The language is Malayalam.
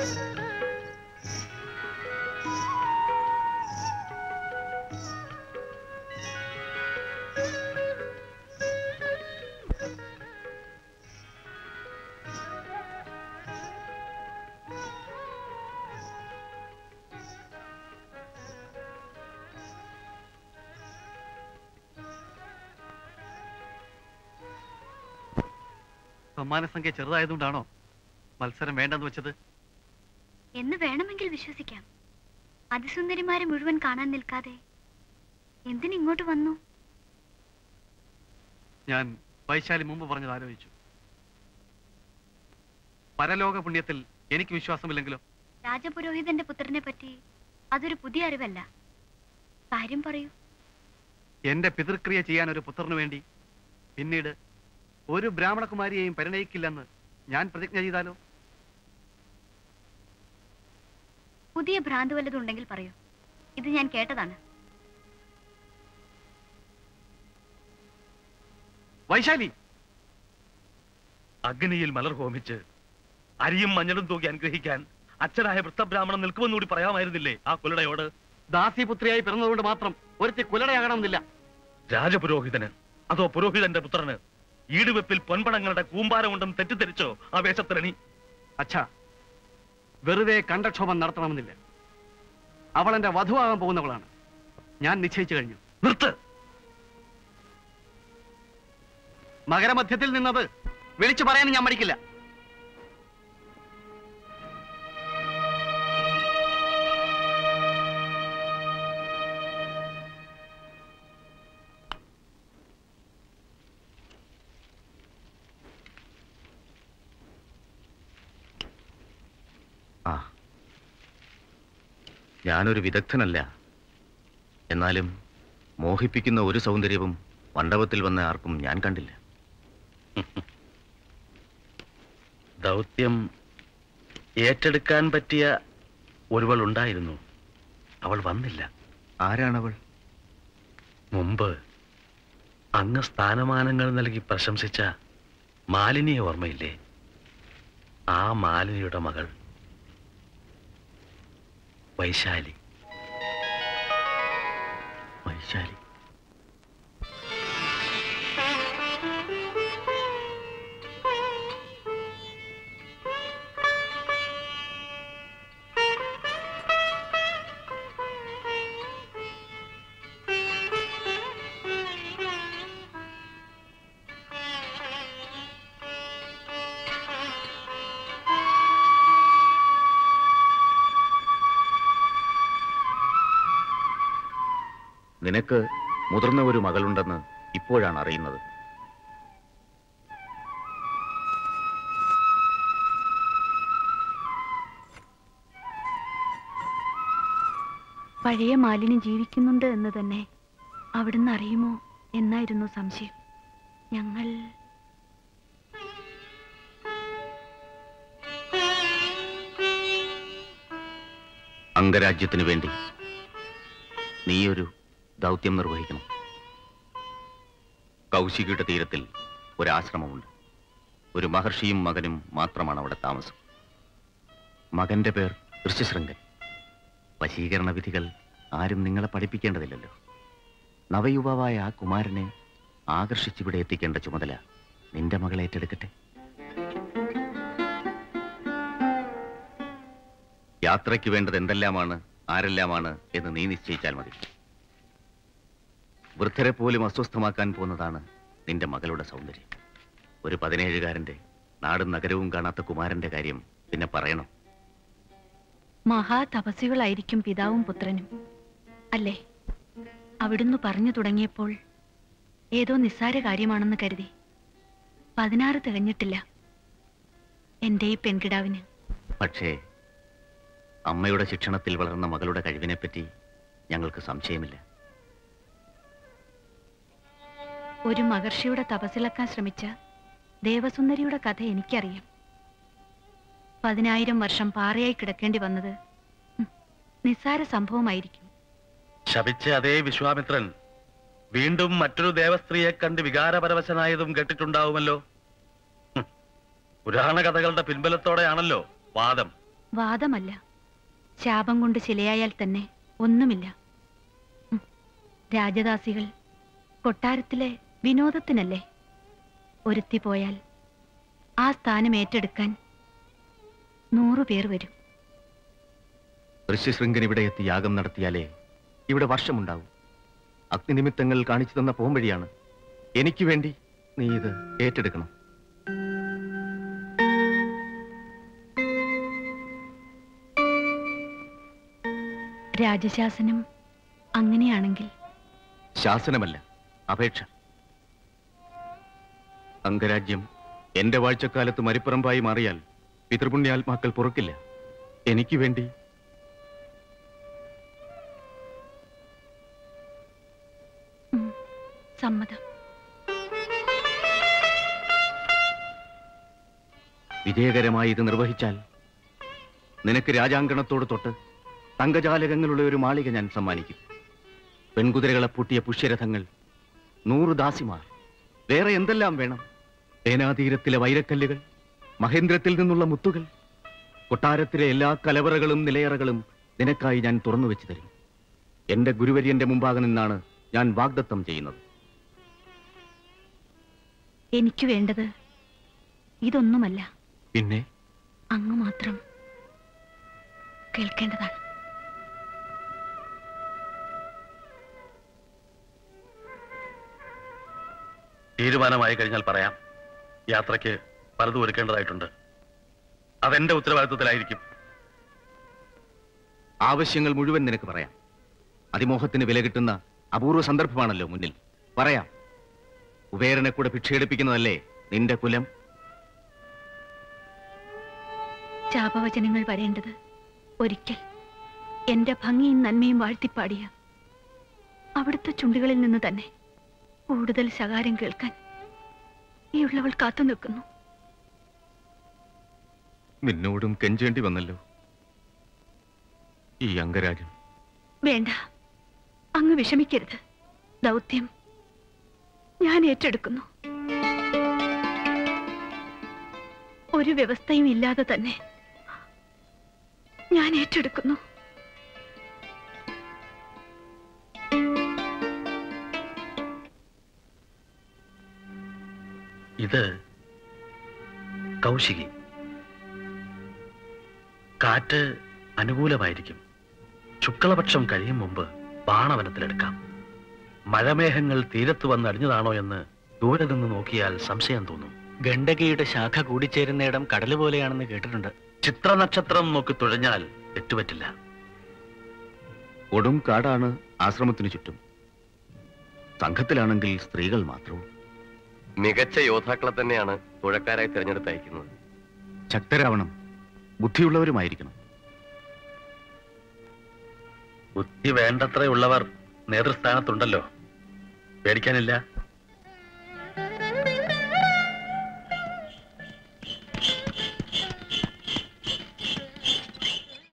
സമ്മാനസംഖ്യ ചെറുതായതുകൊണ്ടാണോ മത്സരം വേണ്ടെന്ന് വെച്ചത് എന്ന് വേണമെങ്കിൽ വിശ്വസിക്കാം അതിസുന്ദരിമാരെ മുഴുവൻ കാണാൻ നിൽക്കാതെ എന്തിനിങ്ങോട്ട് വന്നു ഞാൻ വൈശാലി മുമ്പ് പറഞ്ഞത് ആലോചിച്ചു പരലോക പുണ്യത്തിൽ എനിക്ക് വിശ്വാസമില്ലെങ്കിലോ രാജപുരോഹിതന്റെ പുത്രനെ പറ്റി അതൊരു പുതിയ അറിവല്ല കാര്യം പറയൂ എന്റെ പിതൃക്രിയ ചെയ്യാൻ ഒരു പുത്രനു വേണ്ടി പിന്നീട് ഒരു ബ്രാഹ്മണകുമാരിയെയും പരിണയിക്കില്ലെന്ന് ഞാൻ പ്രതിജ്ഞ ചെയ്താലോ പുതിയ ഭ്രാന്ത് വല്ലതുണ്ടെങ്കിൽ പറയൂ ഇത് ഞാൻ കേട്ടതാണ് വൈശാലി അഗ്നിയിൽ മലർ ഹോമിച്ച് അരിയും മഞ്ഞളും തൂക്കി അനുഗ്രഹിക്കാൻ അച്ഛനായ വൃത്തബ്രാഹ്മണൻ നിൽക്കുമെന്നുകൂടി പറയാമായിരുന്നില്ലേ ആ കുലടയോട് ദാസിപുത്രിയായി പിറന്നതുകൊണ്ട് മാത്രം ഒരുത്തി കുലടയാകണമെന്നില്ല രാജപുരോഹിതന് അതോ പുരോഹിതന്റെ പുത്രന് ഈടുവെപ്പിൽ പൊൻപണങ്ങളുടെ കൂമ്പാരം കൊണ്ടും തെറ്റിദ്ധരിച്ചോ ആ വേഷത്തിരണി അച്ഛാ വെറുതെ കണ്ടക്ഷോഭം നടത്തണമെന്നില്ല അവൾ എന്റെ വധുവാകാൻ പോകുന്നവളാണ് ഞാൻ നിശ്ചയിച്ചു കഴിഞ്ഞു നിർത്ത് മകരമധ്യത്തിൽ നിന്നത് വിളിച്ചു പറയാനും ഞാൻ മടിക്കില്ല ആ ഞാനൊരു വിദഗ്ധനല്ല എന്നാലും മോഹിപ്പിക്കുന്ന ഒരു സൗന്ദര്യവും മണ്ഡപത്തിൽ വന്ന ആർക്കും ഞാൻ കണ്ടില്ല ദൗത്യം ഏറ്റെടുക്കാൻ പറ്റിയ ഒരുവൾ ഉണ്ടായിരുന്നു അവൾ വന്നില്ല ആരാണവൾ മുമ്പ് അങ്ങ് സ്ഥാനമാനങ്ങൾ നൽകി പ്രശംസിച്ച മാലിനിയെ ഓർമ്മയില്ലേ ആ മാലിനിയുടെ മകൾ വൈശാലി വൈശാലി നിനക്ക് മുതിർന്ന ഒരു മകളുണ്ടെന്ന് ഇപ്പോഴാണ് അറിയുന്നത് പഴയ മാലിനി ജീവിക്കുന്നുണ്ട് എന്ന് തന്നെ അവിടുന്ന് അറിയുമോ എന്നായിരുന്നു സംശയം ഞങ്ങൾ അംഗരാജ്യത്തിനു വേണ്ടി നീയൊരു ദൗത്യം നിർവഹിക്കണം കൗശികയുടെ തീരത്തിൽ ഒരാശ്രമമുണ്ട് ഒരു മഹർഷിയും മകനും മാത്രമാണ് അവിടെ താമസം മകന്റെ പേർ ഋഷ്യശൃംഗൻ വശീകരണ വിധികൾ ആരും നിങ്ങളെ പഠിപ്പിക്കേണ്ടതില്ലല്ലോ നവയുവാവായ ആ കുമാരനെ ആകർഷിച്ചിവിടെ എത്തിക്കേണ്ട ചുമതല നിന്റെ മകൾ ഏറ്റെടുക്കട്ടെ യാത്രയ്ക്ക് വേണ്ടത് എന്തെല്ലാമാണ് ആരെല്ലാമാണ് എന്ന് നീ നിശ്ചയിച്ചാൽ മതി വൃദ്ധരെ പോലും അസ്വസ്ഥമാക്കാൻ പോകുന്നതാണ് നിന്റെ മകളുടെ സൗന്ദര്യം ഒരു പതിനേഴുകാരന്റെ നാടും നഗരവും കാണാത്ത കുമാരന്റെ കാര്യം പിന്നെ പറയണം മഹാതപസ്വികളായിരിക്കും പിതാവും പുത്രനും അല്ലേ അവിടുന്ന് പറഞ്ഞു തുടങ്ങിയപ്പോൾ ഏതോ നിസ്സാര കാര്യമാണെന്ന് കരുതി പതിനാറ് തികഞ്ഞിട്ടില്ല എന്റെ ഈ പെൺകിടാവിന് പക്ഷേ അമ്മയുടെ ശിക്ഷണത്തിൽ വളർന്ന മകളുടെ കഴിവിനെപ്പറ്റി ഞങ്ങൾക്ക് സംശയമില്ല ഒരു മഹർഷിയുടെ തപസ്സിളക്കാൻ ശ്രമിച്ച ദേവസുന്ദരിയുടെ കഥ എനിക്കറിയാം പതിനായിരം വർഷം പാറയായി കിടക്കേണ്ടി വന്നത് ഉം, നിസ്സാര സംഭവമായിരിക്കും ശപിച്ച അതേ വിശ്വാമിത്രൻ വീണ്ടും മറ്റൊരു ദേവസ്ത്രീയെ കണ്ട് വികാരപരവശനായതും കേട്ടിട്ടുണ്ടാവുമല്ലോ ഹും. പുരാണ കഥകളുടെ പിൻബലത്തോടെയാണല്ലോ വാദം വാദമല്ല ശാപം കൊണ്ട് ശിലയായാൽ തന്നെ ഒന്നുമില്ല ഉം. രാജദാസികൾ കൊട്ടാരത്തിലെ വിനോദത്തിനല്ലേ ഒരുത്തി പോയാൽ ആ സ്ഥാനം ഏറ്റെടുക്കാൻ നൂറുപേർ വരും ഋഷ്യശൃംഗൻ ഇവിടെ എത്തി യാഗം നടത്തിയാലേ ഇവിടെ വർഷമുണ്ടാവും അഗ്നിനിമിത്തങ്ങൾ കാണിച്ചു തന്ന പോംവഴിയാണ് എനിക്ക് വേണ്ടി നീ ഇത് ഏറ്റെടുക്കണം രാജശാസനം അങ്ങനെയാണെങ്കിൽ ശാസനമല്ല അപേക്ഷ അംഗരാജ്യം എന്റെ വാഴ്ചക്കാലത്ത് മരിപ്പറമ്പായി മാറിയാൽ പിതൃപുണ്യാത്മാക്കൾ പൊറുക്കില്ല എനിക്ക് വേണ്ടി ഉം, സമ്മതം വിജയകരമായി ഇത് നിർവഹിച്ചാൽ നിനക്ക് രാജാങ്കണത്തോട് തൊട്ട് തങ്കജാലകങ്ങളുള്ള ഒരു മാളിക ഞാൻ സമ്മാനിക്കും പെൺകുതിരകളെ പൂട്ടിയ പുഷ്യരഥങ്ങൾ നൂറ് ദാസിമാർ വേറെ എന്തെല്ലാം വേണം സേനാതീരത്തിലെ വൈരക്കല്ലുകൾ മഹേന്ദ്രത്തിൽ നിന്നുള്ള മുത്തുകൾ കൊട്ടാരത്തിലെ എല്ലാ കലവറകളും നിലയറകളും നിനക്കായി ഞാൻ തുറന്നു വെച്ചു തരും എന്റെ ഗുരുവര്യന്റെ മുമ്പാകെ നിന്നാണ് ഞാൻ വാഗ്ദത്തം ചെയ്യുന്നത് എനിക്ക് വേണ്ടത് ഇതൊന്നുമല്ല പിന്നെ അങ്ങ് മാത്രം കേൾക്കേണ്ടതാണ് തീരുമാനമായി കഴിഞ്ഞാൽ പറയാം യാത്രയ്ക്ക് പലതും ഒരുക്കേണ്ടതായിട്ടുണ്ട് അതെന്റെ ഉത്തരവാദിത്വത്തിലായിരിക്കും ആവശ്യങ്ങൾ മുഴുവൻ നിനക്ക് പറയാം അതിമോഹത്തിന് വില കിട്ടുന്ന അപൂർവ സന്ദർഭമാണല്ലോ മുന്നിൽ പറയാം കുബേരനെ കൂടെ ഭിക്ഷയെടുപ്പിക്കുന്നതല്ലേ നിന്റെ കുലം ശാപവചനങ്ങൾ വരേണ്ടത് ഒരിക്കൽ എന്റെ ഭംഗിയും നന്മയും വാഴ്ത്തിപ്പാടിയ അവിടുത്തെ ചുണ്ടുകളിൽ നിന്ന് തന്നെ കൂടുതൽ ശകാരം കേൾക്കാൻ ഈ ഉള്ളവൾ കാത്തു നിൽക്കുന്നു നിന്നോടും കെഞ്ചേണ്ടി വന്നല്ലോ ഈ അംഗരാജൻ വേണ്ട അങ്ങ് വിഷമിക്കരുത് ദൗത്യം ഞാൻ ഏറ്റെടുക്കുന്നു ഒരു വ്യവസ്ഥയും ഇല്ലാതെ തന്നെ ഞാൻ ഏറ്റെടുക്കുന്നു ഇത് കൗശികി കാറ്റ് അനുകൂലമായിരിക്കും ശുക്ലപക്ഷം കഴിയും മുമ്പ് ബാണവനത്തിലെടുക്കാം മഴമേഘങ്ങൾ തീരത്ത് വന്ന് അടിഞ്ഞതാണോ എന്ന് ദൂരെ നിന്ന് നോക്കിയാൽ സംശയം തോന്നും ഗണ്ഡകിയുടെ ശാഖ കൂടിച്ചേരുന്നിടം കടല് പോലെയാണെന്ന് കേട്ടിട്ടുണ്ട് ചിത്രനക്ഷത്രം നോക്കി തുഴഞ്ഞാൽ തെറ്റുപറ്റില്ല കൊടും കാടാണ് ആശ്രമത്തിനു ചുറ്റും സംഘത്തിലാണെങ്കിൽ സ്ത്രീകൾ മാത്രവും മികച്ച യോദ്ധാക്കളെ തന്നെയാണ് തുഴക്കാരായി തിരഞ്ഞെടുത്ത് അയക്കുന്നത് ശക്തരാവണം ബുദ്ധിയുള്ളവരുമായിരിക്കണം ബുദ്ധി വേണ്ടത്രയുള്ളവർ നേതൃസ്ഥാനത്തുണ്ടല്ലോ പേടിക്കാനില്ല